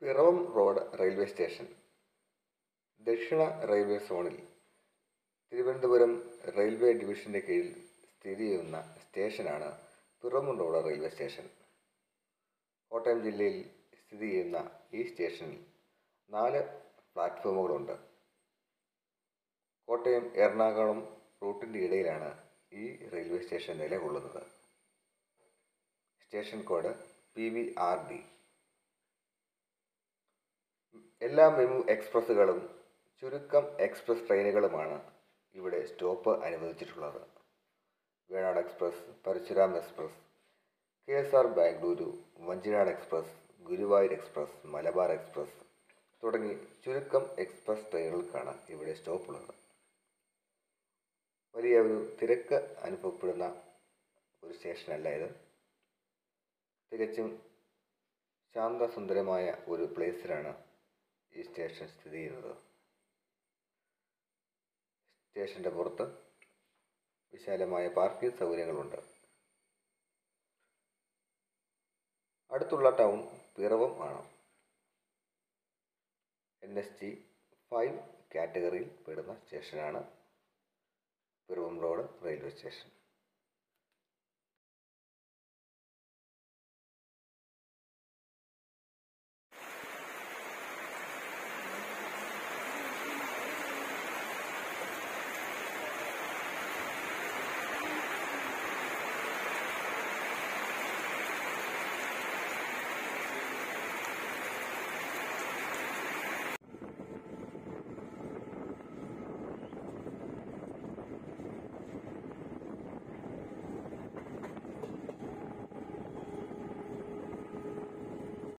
Piravom road railway station ദക്ഷിണ railway സോണിൽ Thiruvananthapuram railway ഡിവിഷൻ്റെ കീഴിൽ സ്ഥിതി ചെയ്യുന്ന സ്റ്റേഷനാണ് Piravam road railway station Kottayam ജില്ലയിൽ സ്ഥിതി ചെയ്യുന്ന ഈ സ്റ്റേഷനിൽ നാല് പ്ലാറ്റ്ഫോമുകളുണ്ട് കോട്ടയം എറണാകുളം റൂട്ടിൻ്റെ ഇടയിലാണ് ഈ റെയിൽവേ സ്റ്റേഷൻ നിലകൊള്ളുന്നത് station code P V R D എല്ലാ മെമു എക്സ്പ്രസ്സുകളും ചുരുക്കം എക്സ്പ്രസ് ട്രെയിനുകളുമാണ് ഇവിടെ സ്റ്റോപ്പ് അനുവദിച്ചിട്ടുള്ളത് Venad express Parasuram express K S R Bengaluru Vanchinad express Guruvayur express Malabar express തുടങ്ങി ചുരുക്കം എക്സ്പ്രസ് ട്രെയിനുകൾക്കാണ് ഇവിടെ സ്റ്റോപ്പുള്ളത് വലിയ ഒരു തിരക്ക് അനുഭവപ്പെടുന്ന ഒരു സ്റ്റേഷനല്ല ഇത് തികച്ചും ശാന്തസുന്ദരമായ ഒരു പ്ലേസിലാണ് ഈ സ്റ്റേഷൻ സ്ഥിതി ചെയ്യുന്നത് സ്റ്റേഷൻ്റെ പുറത്ത് വിശാലമായ പാർക്കിംഗ് സൗകര്യങ്ങളുണ്ട് അടുത്തുള്ള ടൗൺ പിറവം ആണ് എൻ എസ് ടി ഫൈവ് കാറ്റഗറിയിൽ പെടുന്ന സ്റ്റേഷനാണ് പിറവം റോഡ് റെയിൽവേ സ്റ്റേഷൻ